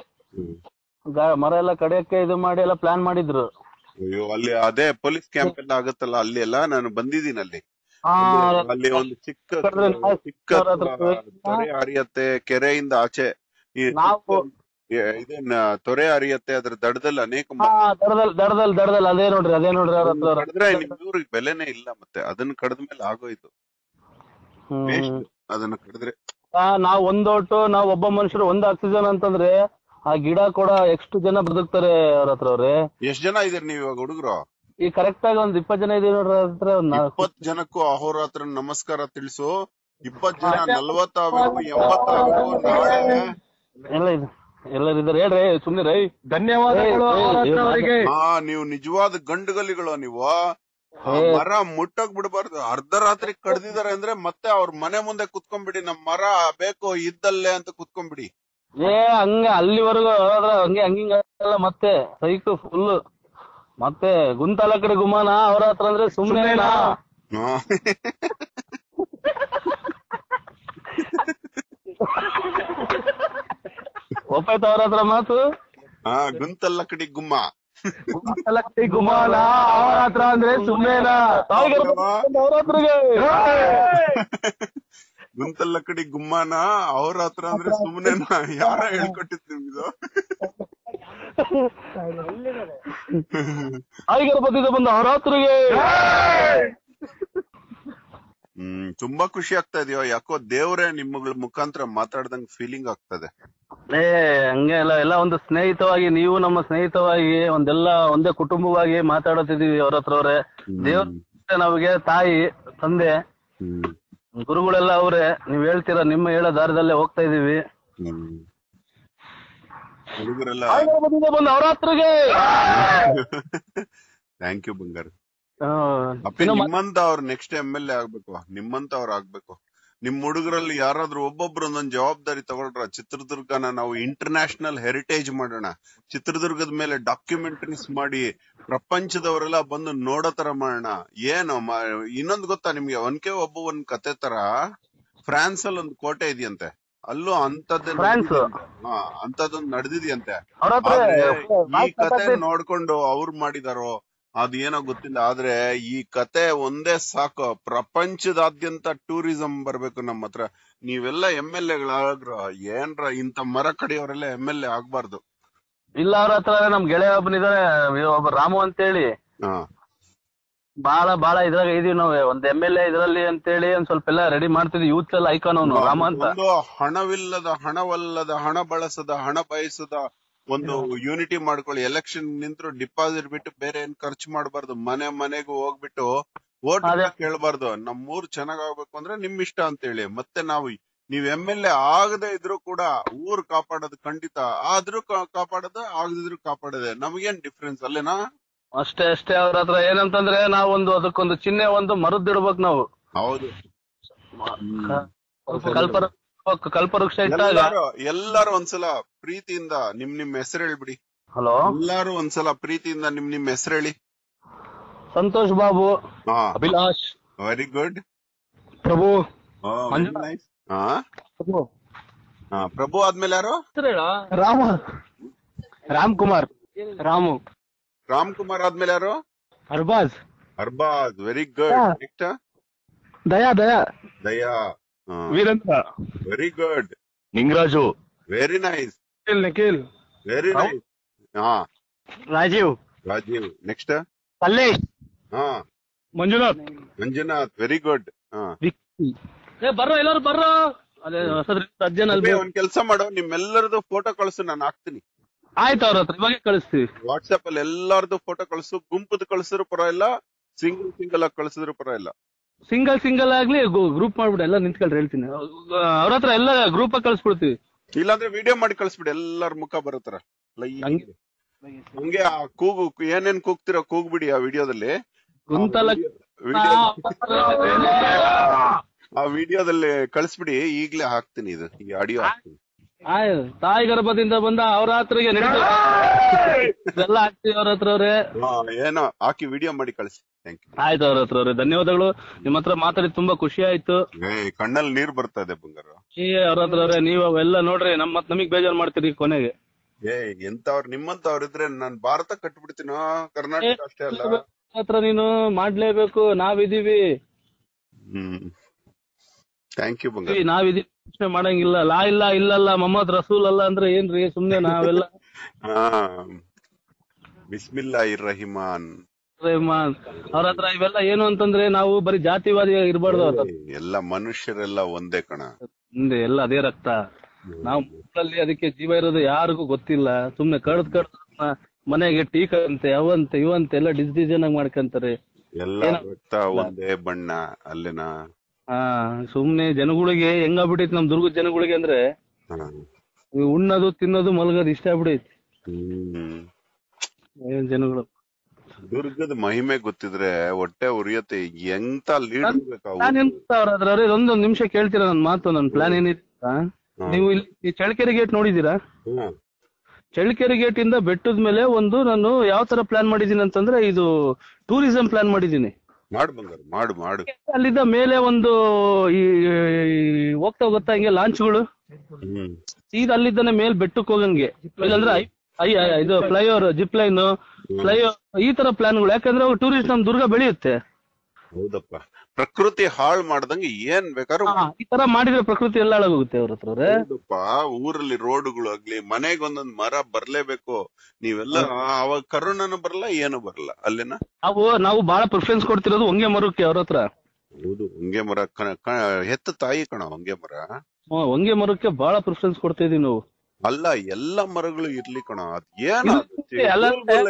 ಗಾ- ಮರ ಎಲ್ಲ ಕಡಿಯಕ್ಕೆ ಇದು ಮಾಡಿ ಎಲ್ಲ ಪ್ಲಾನ್ ಮಾಡಿದ್ರು ಅಯ್ಯೋ ಅಲ್ಲಿ ಅದೇ ಪೊಲೀಸ್ ಕ್ಯಾಂಪ್ ಎಲ್ಲ ಆಗುತ್ತಲ್ಲ ಅಲ್ಲಿ ಎಲ್ಲ ನಾನು ಬಂದಿದ್ದೀನಿ ಅಲ್ಲಿ ಹಾ ಅಲ್ಲಿ ಒಂದು ಚಿಕ್ಕ ಕಡ್ದ್ರೆ ನಾವು ಚಿಕ್ಕ ಅವ್ರ ಹತ್ರ ತೊರೆ ಹರಿಯತ್ತೆ ಕೆರೆಯಿಂದ ಆಚೆ ಈ ನಾವು ಏ- ಇದನ್ನ ತೊರೆ ಹರಿಯತ್ತೆ ಅದ್ರ ದಡದಲ್ಲಿ ಅನೇಕ ಹಾ ದಡದಲ್ಲಿ ದಡದಲ್ಲಿ ದಡದಲ್ಲಿ ಅದೇ ನೋಡ್ರಿ ಅದೇ ನೋಡ್ರಿ ಅವ್ರ ಹತ್ರ ಅವ್ರ ಕಡಿದ್ರೆ ನಿಮ್ ಊರಿಗೆ ಬೆಲೆನೇ ಇಲ್ಲ ಮತ್ತೆ ಅದನ್ನ ಕಡ್ದ್ಮೇಲೆ ಆಗೋಯ್ತು ಹ್ಮ್. ವೇಸ್ಟ್ ಅದನ್ನ ಕಡಿದ್ರೆ ಆ, ನಾವ್ ಒಂದ್ ಒಟ್ಟು ನಾವ್ ಒಬ್ಬ ಮನುಷ್ಯರು ಒಂದ್ ಆಕ್ಸಿಜನ್ ಅಂತಂದ್ರೆ ಆ ಗಿಡ ಕೂಡ ಎಷ್ಟು ಜನ ಬದುಕ್ತಾರೆ ಅವ್ರ ಹತ್ರ ಅವ್ರೆ ಎಷ್ಟ್ ಜನ ಇದೀರಿ ನೀವ್ ಇವಾಗ ಹುಡುಗರು ಈ ಕರೆಕ್ಟ್ ಆಗಿ ಒಂದ್ ಇಪ್ಪತ್ ಜನ ಇದೀವಿ ನೋಡ್ರಿ ಅವ್ರ ಹತ್ರ ಒಂದ್ ನಾಲ್ಕು- ಇಪ್ಪತ್ ಜನಕ್ಕೂ ಅಹೋರಾತ್ರ ನಮಸ್ಕಾರ ತಿಳಿಸು ಇಪ್ಪತ್ ಜನ ನಲ್ವತ್ತಾಗಬೇಕು ಎಂಬತ್ತಾಗಬೇಕು ನಾಳೆ ಎಲ್ಲ ಇದೆ ಎಲ್ಲರೂ ಇದಾರೆ ಹೇಳ್ರಿ ಸುಮ್ನೆ ರೈ ಧನ್ಯವಾದಗಳು ಏ, ಏ, ಅವ್ರ ಹತ್ರ ಏ, ಅವರಿಗೆ ಹಾ ನೀವು ನಿಜವಾದ ಗಂಡುಗಲಿಗಳು ನೀವು ಆ ಮರ ಮುಟ್ಟಕ್ ಬಿಡಬಾರ್ದು ಅರ್ಧ ರಾತ್ರಿ ಕಡ್ದಿದಾರೆ ಅಂದ್ರೆ ಮತ್ತೆ ಅವ್ರ ಮನೆ ಮುಂದೆ ಕುತ್ಕೊಂಡ್ಬಿಡಿ ನಮ್ ಮರ ಬೇಕು ಇದ್ದಲ್ಲೇ ಅಂತ ಕುತ್ಕೊಂಡ್ಬಿಡಿ ಏ ಹಂಗ ಅಲ್ಲಿವರೆಗೂ ಹೋದ್ರ ಹಂಗೆ ಹಂಗಿಂಗಲ್ಲ ಮತ್ತೆ ಸೈಕು ಫುಲ್ ಮತ್ತೆ ಗುಂತಲ ಕಡೆ ಗುಮಾನ ಅವ್ರ ಹತ್ರ ಅಂದ್ರೆ ಸುಮ್ನೆ ಹಾ. ಒಪ್ಪಾಯ್ತು ಅವ್ರ ಹತ್ರ ಮಾತು ಹಾ ಗುಂತಲ್ಲ ಕಡಿ ಗುಮ್ಮ ಗುಂತಲ ಕಡೆ ಗುಮಾನ ಅವ್ರ ಹತ್ರ ಅಂದ್ರೆ ಸುಮ್ನೆನಾ ಅವ್ರ ಹತ್ರಗೆ ಗುಂತಲ್ಲ ಕಡಿ ಗುಮ್ಮನ ಅವ್ರ ಹತ್ರ ಅಂದ್ರೆ ಸುಮ್ನೆನಾ ಯಾರ ಹೇಳ್ಕೊಟ್ಟಿದ್ ನಿಮ್ದು ಆಯ್ಗರ ಬದ್ದಿದೆ ಬಂದು ಅವ್ರ ಹತ್ರಗೆ ಹ್ಮ್ ತುಂಬಾ ಖುಷಿ ಆಗ್ತಾ ಇದೆಯೋ ಯಾಕೋ ದೇವ್ರೇ ನಿಮ್ಮಗಳ ಮುಖಾಂತರ ಮಾತಾಡ್ದಂಗ್ ಫೀಲಿಂಗ್ ಆಗ್ತದೆ ಏ ಹಂಗೆ ಎಲ್ಲ ಎಲ್ಲ ಒಂದು ಸ್ನೇಹಿತವಾಗಿ ನೀವು ನಮ್ಮ ಸ್ನೇಹಿತವಾಗಿ ಒಂದೆಲ್ಲ ಒಂದೇ ಕುಟುಂಬವಾಗಿ ಮಾತಾಡುತ್ತಿದೀವಿ ಅವ್ರ ಹತ್ರ ಅವ್ರೆ ದೇವ್ರ ನಮಗೆ ತಾಯಿ ತಂದೆ ಹ್ಮ್ ಗುರುಗಳೆಲ್ಲ ಅವ್ರೆ ನೀವ್ ಹೇಳ್ತೀರಾ ನಿಮ್ಮ ಹೇಳೋ ದಾರಿದಲ್ಲೇ ಹೋಗ್ತಾ ಇದೀವಿ ಹ್ಮ್ ಹುಡುಗರೆಲ್ಲ ಬಂದು ಅವ್ರ ಹತ್ರಗೆ ಥ್ಯಾಂಕ್ ಯು ಬಂಗಾರ ಆ, ಅಪ್ಪಿ ಇನ್ನು ಮ- ನಿಮ್ಮಂತ ಅವ್ರ ನೆಕ್ಸ್ಟ್ ಎಂ ಎಲ್ ಎ ಆಗ್ಬೇಕು ನಿಮ್ಮಂತ ಅವ್ರ ಆಗ್ಬೇಕು ನಿಮ್ ಹುಡುಗರಲ್ಲಿ ಯಾರಾದ್ರೂ ಒಬ್ಬೊಬ್ರು ಒಂದೊಂದ್ ಜವಾಬ್ದಾರಿ ತಗೊಳ್ರ ಚಿತ್ರದುರ್ಗನ ನಾವು ಇಂಟರ್ನ್ಯಾಷನಲ್ ಹೆರಿಟೇಜ್ ಮಾಡೋಣ ಚಿತ್ರದುರ್ಗದ ಮೇಲೆ ಡಾಕ್ಯುಮೆಂಟರೀಸ್ ಮಾಡಿ ಪ್ರಪಂಚದವರೆಲ್ಲ ಬಂದು ನೋಡೋ ತರ ಮಾಡೋಣ ಏನು ಮ- ಇನ್ನೊಂದ್ ಗೊತ್ತಾ ನಿಮ್ಗೆ ಒನ್ಕೆ ಒಬ್ಬ ಒಂದ್ ಕತೆ ತರ ಫ್ರಾನ್ಸ್ ಅಲ್ಲಿ ಒಂದು ಕೋಟೆ ಇದೆಯಂತೆ ಅಲ್ಲೂ ಅಂತದ್ದೇ ಫ್ರಾನ್ಸ್? ನಡೆದಿದ್ಯಂತೆ. ಹಾ ಅಂತದೊಂದ್ ನಡೆದಿದ್ಯಂತೆ ಅವ್ರ ಹತ್ರ ಆದ್ರೆ ಈ ಕತೆ ನೋಡ್ಕೊಂಡು ಅವ್ರು ಮಾಡಿದಾರೋ ಅದೇನೋ ಗೊತ್ತಿಲ್ಲ ಆದ್ರೆ ಈ ಕತೆ ಒಂದೇ ಸಾಕು ಪ್ರಪಂಚದಾದ್ಯಂತ ಟೂರಿಸಂ ಬರ್ಬೇಕು ನಮ್ಮ ಹತ್ರ ನೀವೆಲ್ಲ ಎಂ ಎಲ್ ಎಗಳಾಗ್ರ ಏನ್ರ ಇಂತ ಮರ ಕಡಿಯವರೆಲ್ಲ ಎಂ ಎಲ್ ಎ ಆಗ್ಬಾರ್ದು ಇಲ್ಲ ಅವ್ರ ಹತ್ರ ನಮ್ ಗೆಳೆಯ ಒಬ್ಬನಿದಾನೆ ಒಬ್ಬ ರಾಮು ಅಂತೇಳಿ ಹಾ ಬಾಳ ಬಾಳ ಇದ್ರಾಗ ಇದೀವಿ ನಾವು ಒಂದ್ ಎಮ್ ಎಲ್ ಎ ಇದ್ರಲ್ಲಿ ಅಂತೇಳಿ ಒಂದ್ ಸ್ವಲ್ಪ ಎಲ್ಲ ರೆಡಿ ಮಾಡ್ತಿದ್ವಿ ಯೂತ್ ಎಲ್ಲ ಐಕಾನ್ ಅವನು ರಾಮ ಅಂತ ಒಂದು ಹಣವಿಲ್ಲದ ಹಣವಲ್ಲದ ಹಣ ಬಳಸದ ಹಣ ಬಯಸದ ಒಂದು ಯೂನಿಟಿ ಮಾಡ್ಕೊಳ್ಳಿ ಎಲೆಕ್ಷನ್ ನಿಂತ್ರು ಡಿಪಾಸಿಟ್ ಬಿಟ್ಟು ಬೇರೆ ಏನ್ ಖರ್ಚು ಮಾಡಬಾರ್ದು ಮನೆ ಮನೆಗೂ ಹೋಗ್ಬಿಟ್ಟು ಓಟ್ ಅದೇ. ಕೇಳಬಾರ್ದು ನಮ್ ಊರ್ ಚೆನ್ನಾಗ್ ಆಗ್ಬೇಕು ಅಂದ್ರೆ ನಿಮ್ ಇಷ್ಟ ಅಂತೇಳಿ ಮತ್ತೆ ನಾವು ನೀವ್ ಎಂ ಎಲ್ ಎ ಆಗದೆ ಇದ್ರು ಕೂಡ ಊರ್ ಕಾಪಾಡೋದು ಖಂಡಿತ ಆದ್ರೂ ಕಾ- ಕಾಪಾಡೋದು ಆಗದಿದ್ರು ಕಾಪಾಡೋದೆ ನಮಗೇನ್ ಡಿಫ್ರೆನ್ಸ್ ಅಲ್ಲೇನಾ ಅಷ್ಟೇ ಅಷ್ಟೇ ಅವ್ರ ಹತ್ರ ಏನಂತಂದ್ರೆ ನಾವು ಒಂದು ಅದಕ್ಕೊಂದು ಚಿಹ್ನೆ ಒಂದು ಮರದ್ದಿಡ್ಬೇಕು ನಾವು ಹೌದು ಕಲ್ಪ ಕಲ್ಪವೃಕ್ಷ ಇಟ್ಟಾಗ ಎಲ್ಲಾರು ಎಲ್ಲಾರು ಒಂದ್ಸಲ ಪ್ರೀತಿಯಿಂದ ನಿಮ್ ನಿಮ್ ಹೆಸರು ಹೇಳ್ಬಿಡಿ ಹಲೋ ಎಲ್ಲಾರು ಒಂದ್ಸಲ ಪ್ರೀತಿಯಿಂದ ನಿಮ್ ನಿಮ್ ಹೆಸರು ಹೇಳಿ ಸಂತೋಷ್ ಬಾಬು ಹಾ Abhilash very good Prabhu nice ಹಾ ಹಾ ಪ್ರಭು ಆದ್ಮೇಲೆ ಯಾರು ರಾಮ ರಾಮ್ ಕುಮಾರ್ ರಾಮು ರಾಮ್ ಕುಮಾರ್ ಆದ್ಮೇಲೆ ಯಾರು ಅರ್ಬಾಜ್ ಅರ್ಬಾಜ್ ವೆರಿ ಗುಡ್ ಹಾ. Next Daya Daya Daya Virendra very good Ningaraju very nice Nikhil very nice ಹಾ ರಾಜೀವ್ ರಾಜೀವ್ ನೆಕ್ಸ್ಟ್ ಕಲ್ಲೇಶ್ ಹಾ ಮಂಜುನಾಥ್ ಮಂಜುನಾಥ್ ವೆರಿ ಗುಡ್ ಹಾ ಏ ಬರ್ರೋ ಎಲ್ಲರೂ ಬರ್ರೋ ಅದೇ ಹೊಸದ್ರಿ ಅಜ್ಜನ್ ಅಬ್ಬೆ, ಅಲ್ಲಿ ಒಂದ್ ಕೆಲ್ಸ ಮಾಡು ನಿಮ್ಮೆಲ್ಲರದು ಫೋಟೋ ಕಳ್ಸು ನಾನು ಹಾಕ್ತೀನಿ ಆಯ್ತು ಅವ್ರ ಹತ್ರ ಇವಾಗೆ ಕಳಿಸ್ತೀವಿ ವಾಟ್ಸ್ಆಪ್ ಅಲ್ಲಿ ಎಲ್ಲಾರ್ದು ಫೋಟೋ ಕಳ್ಸು ಗುಂಪದ ಕಳ್ಸಿದ್ರು ಪರವಾಗಿಲ್ಲ ಸಿಂಗಲ್ ಸಿಂಗಲ್ ಆಗಿ ಕಳ್ಸಿದ್ರು ಪರವಾಗಿಲ್ಲ ಸಿಂಗಲ್ ಸಿಂಗಲ್ ಆಗ್ಲಿ ಗ್ರೂಪ್ ಮಾಡ್ಬಿಟ್ಟು ಎಲ್ಲ ನಿಂತ್ಕೊಳ್ರಿ ಹೇಳ್ತೀನಿ ಅವ್ರ ಹತ್ರ ಎಲ್ಲ ಗ್ರೂಪ್ ಆಗಿ ಕಳ್ಸ್ಬಿಡ್ತೀವಿ ಇಲ್ಲಾಂದ್ರೆ ವಿಡಿಯೋ ಮಾಡಿ ಕಳ್ಸ್ಬಿಡಿ ಎಲ್ಲಾರ ಮುಖ ಬರೋತರ ಹಂಗೆ. ಹಂಗೆ ಆ ಕೂಗು ಏನೇನ್ ಕೂಗ್ತಿರೋ ಕೂಗ್ಬಿಡಿ ಆ ವಿಡಿಯೋದಲ್ಲಿ ಗುಂತಲ ಆ ವಿಡಿಯೋದಲ್ಲಿ ಕಳಿಸ್ಬಿಡಿ ಈಗ್ಲೇ ಹಾಕ್ತೀನಿ ಇದು ಈ ಆಡಿಯೋ ಹಾಕ್ತೀನಿ ಆಯ್ ತಾಯಿ ಗರ್ಭದಿಂದ ಬಂದ ಅವ್ರ ಹತ್ರಗೆ ನಡೀತು ಇದೆಲ್ಲ ಹಾಕ್ತಿವಿ ಅವ್ರ ಹತ್ರ ಅವ್ರೆ ಹಾ, ಏನೋ ಹಾಕಿ ವಿಡಿಯೋ ಮಾಡಿ ಕಳಿಸಿ ಥ್ಯಾಂಕ್ ಯು ಆಯ್ತು ಅವ್ರ ಹತ್ರ ಅವ್ರೆ ಧನ್ಯವಾದಗಳು ನಿಮ್ ಹತ್ರ ಮಾತಾಡಿ ತುಂಬಾ ಖುಷಿ ಆಯ್ತು ಏ ಕಣ್ಣಲ್ಲಿ ನೀರ್ ಬರ್ತಾ ಇದೆ ಬಂಗಾರ ಏ ಅವ್ರ ಹತ್ರ ಅವ್ರೆ ನೀವು ಅವೆಲ್ಲ ನೋಡ್ರಿ ನಮ್ ಮತ್ ನಮಗ್ ಬೇಜಾರ್ ಮಾಡ್ತೀರಿ ಕೊನೆಗೆ ಏ ಎಂತವ್ರ ನಿಮ್ಮಂತವ್ರ ಇದ್ರೆ ನಾನ್ ಭಾರತ ಕಟ್ಬಿಡ್ತೀನೋ ಕರ್ನಾಟಕ ಅಷ್ಟೇ ಅಲ್ಲ ಅವ್ರ ಹತ್ರ ನೀನು ಮಾಡ್ಲೇಬೇಕು ನಾವಿದೀವಿ ಹ್ಮ್ ಥ್ಯಾಂಕ್ ಯು ಬಂಗಾರ ನಾವಿದೀವಿ ಪ್ರಶ್ನೆ ಮಾಡಂಗಿಲ್ಲ ಲಾ ಇಲ್ಲ ಇಲ್ಲಲ್ಲ ಮೊಹಮ್ಮದ್ ರಸೂಲ್ ಅಲ್ಲ ಅಂದ್ರೆ ಏನ್ರಿ ಸುಮ್ನೆ ನಾವೆಲ್ಲ ಹಾ ಬಿಸ್ಮಿಲ್ಲಾ ರಹಿಮಾನ್ ರೆಹಮಾನ್ ಅವ್ರ ಹತ್ರ ಇವೆಲ್ಲ ಏನು ಅಂತಂದ್ರೆ ನಾವು ಬರೀ ಜಾತಿವಾದಿ ಇರ್ಬಾರ್ದು ಅವ್ರ ಹತ್ರ. ಎಲ್ಲ ಮನುಷ್ಯರೆಲ್ಲ ಒಂದೇ ಕಣ ಹಿಂದೆ ಎಲ್ಲ ಅದೇ ರಕ್ತ ನಾವು ಮಕ್ಕಳಲ್ಲಿ ಅದಕ್ಕೆ ಜೀವ ಇರೋದು ಯಾರಿಗೂ ಗೊತ್ತಿಲ್ಲ ಸುಮ್ನೆ ಕಡ್ದ್ ಕಡ್ದ್ ಮ- ಮನೆಗೆ ಟೀಕ್ ಅಂತೆ ಅವಂತೆ ಇವಂತೆ ಎಲ್ಲ ಡಿಸ್ ಡಿಸೈನ್ ಆಗಿ ಮಾಡ್ಕಂತಾರೆ ಎಲ್ಲ ರಕ್ತ ಒಂದೇ ಬಣ್ಣ ಅಲ್ಲೇನಾ ಹಾ ಸುಮ್ನೆ ಜನಗಳಿಗೆ ಹೆಂಗಾಗ್ಬಿಟ್ಟೈತಿ ನಮ್ ದುರ್ಗದ ಜನಗಳಿಗೆ ಅಂದ್ರೆ ಹಾ. ಈ ಉಣ್ಣೋದು ತಿನ್ನೋದು ಮಲಗೋದು ಇಷ್ಟ ಆಗ್ಬಿಡೈತಿ ಹ್ಮ್ ಏನ್ ಜನಗಳು ದುರ್ಗದ ಮಹಿಮೆ ಗೊತ್ತಿದ್ರೆ ಹೊಟ್ಟೆ ಉರಿಯತ್ತೆ ಎಂತ ಲೀಡರ್ ಬೇಕಾ ನಾನೇನ್ ಅವ್ರ ಇದೊಂದು ನಿಮಿಷ ಕೇಳ್ತೀರಾ ನನ್ ಮಾತು ನನ್ ಪ್ಲಾನ್ ಏನಿತ್ತು ಅಂತ? ನೀವು ಇಲ್ಲಿ ಈ ಚಳ್ಳಕೆರೆ ಗೇಟ್ ನೋಡಿದೀರಾ ಹ್ಮ್ ಚಳ್ಳಕೆರೆ ಗೇಟ್ ಇಂದ ಬೆಟ್ಟದ ಮೇಲೆ ಒಂದು ನಾನು ಯಾವ ತರ ಪ್ಲಾನ್ ಮಾಡಿದೀನಿ ಅಂತಂದ್ರೆ ಇದು ಟೂರಿಸಂ ಪ್ಲಾನ್ ಮಾಡಿದೀನಿ ಮಾಡು ಬಂಗಾರ ಮಾಡು ಮಾಡು ಅಲ್ಲಿದ್ದ ಮೇಲೆ ಒಂದು ಈ ಈ ಹೋಗ್ತಾ ಹೋಗ್ತಾ ಹಿಂಗೆ ಲಾಂಚ್ಗಳು ಹ್ಮ್ ಸೀದಾ ಅಲ್ಲಿದ್ದಾನೆ ಮೇಲ್ ಬೆಟ್ಟಕ್ಕೆ ಹೋಗಂಗೆ ಇಲ್ಲಾಂದ್ರೆ ಐ- ಐ- ಐ- ಇದು ಫ್ಲೈಓವರ್ ಜಿಪ್ ಲೈನ್ ಫ್ಲೈಓವರ್ ಈ ತರ ಪ್ಲಾನ್ಗಳು ಯಾಕಂದ್ರೆ ಟೂರಿಸ್ಟ್ ನಮ್ ದುರ್ಗ ಬೆಳೆಯುತ್ತೆ ಹೌದಪ್ಪ ಪ್ರಕೃತಿ ಹಾಳ್ ಮಾಡ್ದಂಗೆ ಏನ್ ಬೇಕಾದ್ರೂ ಹಾ, ಈ ತರ ಮಾಡಿದ್ರೆ ಪ್ರಕೃತಿ ಎಲ್ಲ ಹಾಳಾಗೋಗುತ್ತೆ ಅವ್ರ ಹತ್ರ ಅವ್ರೆ. ಹೌದಪ್ಪ ಊರಲ್ಲಿ ರೋಡ್ಗಳು ಆಗ್ಲಿ ಮನೆಗೊಂದೊಂದ್ ಮರ ಬರ್ಲೇಬೇಕು ನೀವೆಲ್ಲ ಅವಾಗ ಕರೋನಾನು ಬರಲ್ಲ ಏನು ಬರಲ್ಲ ಅಲ್ಲೇನ ನಾವು ನಾವು ಬಹಳ ಪ್ರಿಫರೆನ್ಸ್ ಕೊಡ್ತಿರೋದು ಹೊಂಗೆ ಮರಕ್ಕೆ ಅವ್ರ ಹತ್ರ ಹೌದು ಹೊಂಗೆ ಮರ ಕ- ಕ- ಹೆತ್ತ ತಾಯಿ ಕಣ ಹೊಂಗೆ ಮರ ಹ್ಮ್, ಹೊಂಗೆ ಮರಕ್ಕೆ ಬಹಳ ಪ್ರಿಫರೆನ್ಸ್ ಕೊಡ್ತಾ ಇದೀವಿ ನಾವು ಅಲ್ಲ ಎಲ್ಲಾ ಮರಗಳು ಇರ್ಲಿ ಕಣ ಅದ್ ಏನ ಎಲ್ಲ-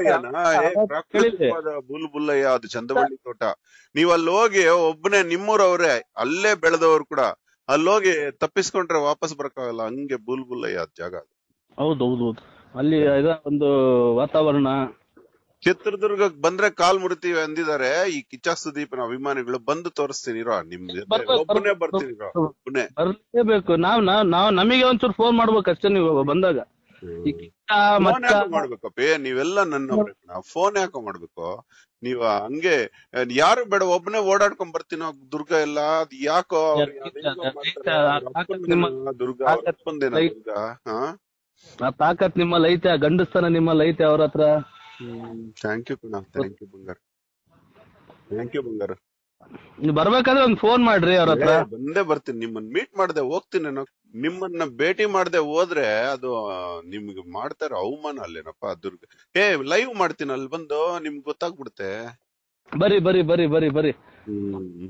ಪ್ರಾಕೃತಿಕವಾದ ಬುಲ್ ಬುಲ್ಲಯ್ಯ ಅದು ಚಂದವಳ್ಳಿ ತೋಟ ನೀವ್ ಅಲ್ಲಿ ಹೋಗಿ ಒಬ್ಬನೇ ನಿಮ್ಮೂರವ್ರೆ ಅಲ್ಲೇ ಬೆಳೆದವ್ರು ಕೂಡ ಅಲ್ಲಿ ಹೋಗಿ ತಪ್ಪಿಸ್ಕೊಂಡ್ರೆ ವಾಪಸ್ ಬರಕ್ಕಾಗಲ್ಲ ಹಂಗೆ ಬುಲ್ ಬುಲ್ಲಯ್ಯ ಅದ್ ಜಾಗ ಹೌದು ಹೌದು ಹೌದು ಅಲ್ಲಿ ಇದ ಒಂದು ವಾತಾವರಣ ಚಿತ್ರದುರ್ಗಕ್ ಬಂದ್ರೆ ಕಾಲ್ ಮುರಿತೀವಿ ಅಂದಿದ್ದಾರೆ ಈ ಕಿಚ್ಚ ಸುದೀಪನ ಅಭಿಮಾನಿಗಳು ಬಂದು ತೋರಿಸ್ತೀನಿ ಇರೋ ನಿಮ್ ಜೊತೆ ಬರ್ಬೇಕು, ಒಬ್ಬನೇ ಬರ್ಬೇಕು, ಬರ್ತೀನಿ ಇರೋ ಒಬ್ಬನೇ ಬರ್ಲೇಬೇಕು ನಾವ್ ನಾವ್ ನಾವ್ ನಮಗೆ ಒಂಚೂರು ಫೋನ್ ಮಾಡ್ಬೇಕು ಅಷ್ಟೇ ನೀವು ಬಂದಾಗ ಈ ಕಿಚ್ಚ ಫೋನ್ ಮಚ್ಚ ಯಾಕೋ ಮಾಡ್ಬೇಕಪ್ಪ ನೀವೆಲ್ಲ ನನ್ನವ್ರೆ ಫೋನ್ ಯಾಕೋ ಮಾಡ್ಬೇಕು ನೀವ್ ಹಂಗೆ ಅಹ್, ಯಾರು ಬೇಡ ಒಬ್ಬನೇ ಓಡಾಡ್ಕೊಂಡ್ ಬರ್ತೀನೋ ದುರ್ಗ ಎಲ್ಲ ಅದ್ ಯಾಕೋ ಅವ್ರು ಇಲ್ಲ, ಅದೇನೋ ಇಲ್ಲ, ಮಾಡ್ತಾರೆ, ಇಲ್ಲ, ಅವ್ರ ತಾಕತ್ ಅಪ್ಪಂದೇನೋ ನಿಮ್ಮ- ದುರ್ಗ ಅವ್ರ ತಾಕತ್ ಅಪ್ಪಂದೇನೋ ಐತೆ. ದುರ್ಗ ಹಾ ಆ ತಾಕತ್ ನಿಮ್ಮಲ್ಲಿ ಐತೆ ಆ ಗಂಡಸ್ತನ ನಿಮ್ಮಲ್ಲಿ ಐತೆ ಅವ್ರ ಹತ್ರ ಥ್ಯಾಂಕ್ ಯು ಕಣ ಥ್ಯಾಂಕ್ ಯು ಬಂಗಾರ ಥ್ಯಾಂಕ್ ಯು ಬಂಗಾರ ನೀವು ಬರ್ಬೇಕಾದ್ರೆ ಒಂದ್ ಫೋನ್ ಮಾಡ್ರಿ ಅವ್ರ ಹತ್ರ ಏ, ಬಂದೇ ಬರ್ತೀನಿ ನಿಮ್ಮನ್ನ ಮೀಟ್ ಮಾಡ್ದೆ ಹೋಗ್ತೀನಿ ನಾನು ನಿಮ್ಮನ್ನ ಭೇಟಿ ಮಾಡ್ದೆ ಹೋದ್ರೆ ಅದು ಆ, ನಿಮ್ಗೆ ಮಾಡ್ತಾರ ಅವಮಾನ ಅಲ್ಲೇನಪ್ಪ ದುರ್ಗ ಏ ಲೈವ್ ಮಾಡ್ತೀನಿ ಅಲ್ಲಿ ಬಂದು ನಿಮ್ಗೆ ಗೊತ್ತಾಗ್ಬಿಡುತ್ತೆ ಬರ್ರಿ ಬರ್ರಿ ಬರ್ರಿ ಬರ್ರಿ ಬರ್ರಿ ಹ್ಮ್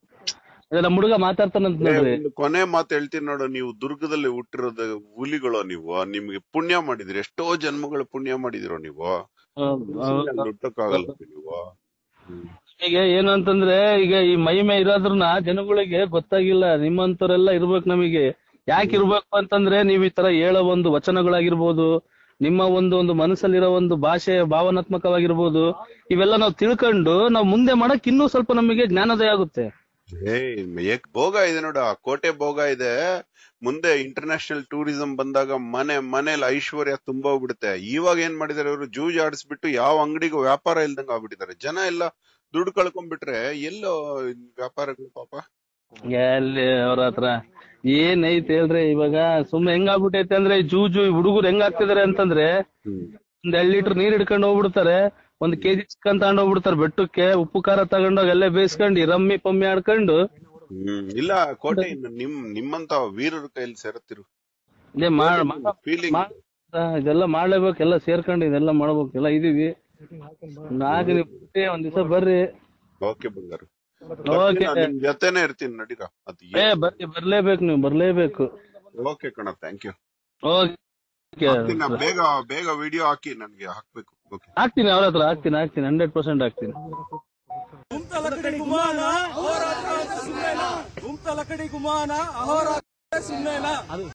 ಇದು ನಮ್ಮ ಹುಡುಗ ಮಾತಾಡ್ತಾನಂತ ಏ, ನೋಡ್ರಿ ಒಂದು ಕೊನೆ ಮಾತು ಹೇಳ್ತೀನಿ ನೋಡು ನೀವು ದುರ್ಗದಲ್ಲಿ ಹುಟ್ಟಿರೋದು ಹುಲಿಗಳು ನೀವು ನಿಮ್ಗೆ ಪುಣ್ಯ ಮಾಡಿದಿರಿ ಎಷ್ಟೋ ಜನ್ಮಗಳು ಪುಣ್ಯ ಮಾಡಿದಿರೋ ನೀವು ಸುಮ್ನೆ ಹುಟ್ಟಕ್ಕಾಗಲ್ಲ ನೀವು ಹ್ಮ್. ಈಗ ಏನು ಅಂತಂದ್ರೆ ಈಗ ಈ ಮಹಿಮೆ ಇರೋದ್ರನ್ನ ಜನಗಳಿಗೆ ಗೊತ್ತಾಗಿಲ್ಲ ನಿಮ್ಮಂತವ್ರೆಲ್ಲ ಇರ್ಬೇಕು ನಮಗೆ ಯಾಕೆ ಇರ್ಬೇಕು ಅಂತಂದ್ರೆ ನೀವ್ ಈ ತರ ಹೇಳೋ ಒಂದು ವಚನಗಳಾಗಿರ್ಬೋದು ನಿಮ್ಮ ಒಂದು ಒಂದು ಮನಸ್ಸಲ್ಲಿರೋ ಒಂದು ಭಾಷೆ ಭಾವನಾತ್ಮಕವಾಗಿರ್ಬೋದು ಇವೆಲ್ಲ ನಾವು ತಿಳ್ಕೊಂಡು ನಾವು ಮುಂದೆ ಮಾಡಕ್ ಇನ್ನೂ ಸ್ವಲ್ಪ ನಮಗೆ ಜ್ಞಾನೋದಯ ಆಗುತ್ತೆ ಏಯ್ ಏಕ್ ಭೋಗ ಇದೆ ನೋಡು ಆ ಕೋಟೆ ಭೋಗ ಇದೆ ಮುಂದೆ ಇಂಟರ್ನ್ಯಾಷನಲ್ ಟೂರಿಸಂ ಬಂದಾಗ ಮನೆ ಮನೇಲಿ ಐಶ್ವರ್ಯ ತುಂಬೋಗ್ಬಿಡುತ್ತೆ ಇವಾಗ ಏನ್ ಮಾಡಿದಾರೆ ಅವರು ಜೂಜ್ ಆಡಿಸ್ಬಿಟ್ಟು ಯಾವ ಅಂಗಡಿಗೂ ವ್ಯಾಪಾರ ಇಲ್ದಂಗ ಆಗ್ಬಿಟ್ಟಿದ್ದಾರೆ ಜನ ಎಲ್ಲ ದುಡ್ಡು ಕಳ್ಕೊಂಡ್ಬಿಟ್ರೆ ಎಲ್ಲೋ ವ್ಯಾಪಾರಗಳು ಪಾಪ ಎಲ್ಲಿ ಅವ್ರ ಹತ್ರ ಏನ್ ಐತೆ ಹೇಳ್ರಿ ಇವಾಗ ಸುಮ್ನೆ ಹೆಂಗಾಗ್ಬಿಟ್ಟೈತೆ ಅಂದ್ರೆ ಜೂಜು ಹುಡುಗರು ಹೆಂಗಾಗ್ತಿದಾರೆ ಅಂತಂದ್ರೆ ಒಂದ್ ಎರಡ್ ಲೀಟರ್ ನೀರ್ ಹಿಡ್ಕೊಂಡು ಹೋಗ್ಬಿಡ್ತಾರೆ ಒಂದ್ ಕೆಜಿ ಚಿಕನ್ ತಗೊಂಡ್ ಹೋಗ್ಬಿಡ್ತಾರೆ ಬೆಟ್ಟಕ್ಕೆ ಉಪ್ಪು ಖಾರ ತಗೊಂಡೋಗಿ ಅಲ್ಲೇ ಬೇಯಿಸ್ಕೊಂಡು ರಮ್ಮಿ ಪಮ್ಮಿ ಆಡ್ಕೊಂಡು ಹ್ಮ್ ಇಲ್ಲ ಕೋಟೆ ಇನ್ನು ನಿಮ್ ನಿಮ್ಮಂತ ವೀರರ ಕೈಲಿ ಸೇರತ್ತಿರು ಇದೇ ಮಾಡ್ ಮಾಡ್- ಫೀಲಿಂಗ್ ಮಾಡ್- ಇದೆಲ್ಲ ಮಾಡ್ಲೇಬೇಕು ಎಲ್ಲ ಸೇರ್ಕೊಂಡು ಇದೆಲ್ಲ ಮಾಡ್ಬೇಕು ಎಲ್ಲ ಇದೀವಿ ನಾಗ ನೀವು ಬರ್ರಿ, ಒಂದ್ ದಿವಸ ಬರ್ರಿ ಓಕೆ ಬಂಗಾರ ಓಕೆ ನಿಮ್ ಜೊತೆನೆ ಇರ್ತೀನಿ ನಡೀರ ಅದು ಏ ಬರ್ರಿ ಬರ್ಲೇಬೇಕು ನೀವು ಬರ್ಲೇಬೇಕು ಓಕೆ ಕಣ ಥ್ಯಾಂಕ್ ಯು ಓಕೆ ಬೇಗ ಬೇಗ ವಿಡಿಯೋ ಹಾಕಿ ನನ್ಗೆ ಹಾಕ್ಬೇಕು ಓಕೆ ಹಾಕ್ತೀನಿ ಅವ್ರ ಹತ್ರ ಹಾಕ್ತೀನಿ ಹಾಕ್ತೀನಿ ಹಂಡ್ರೆಡ್ ಪರ್ಸೆಂಟ್ ಹಾಕ್ತೀನಿ ಗುಮ್ತ ಲಕಡಿ ಗುಮಾನ ಅಹೋರಾತ್ರ ಅಂದ್ರೆ ಸುಮ್ನೆನಾ ಗುಮ್ತ ಲಕಡಿ ಗುಮಾನ ಅಹೋರಾತ್ರ ಅಂದ್ರೆ ಸುಮ್ನೆನಾ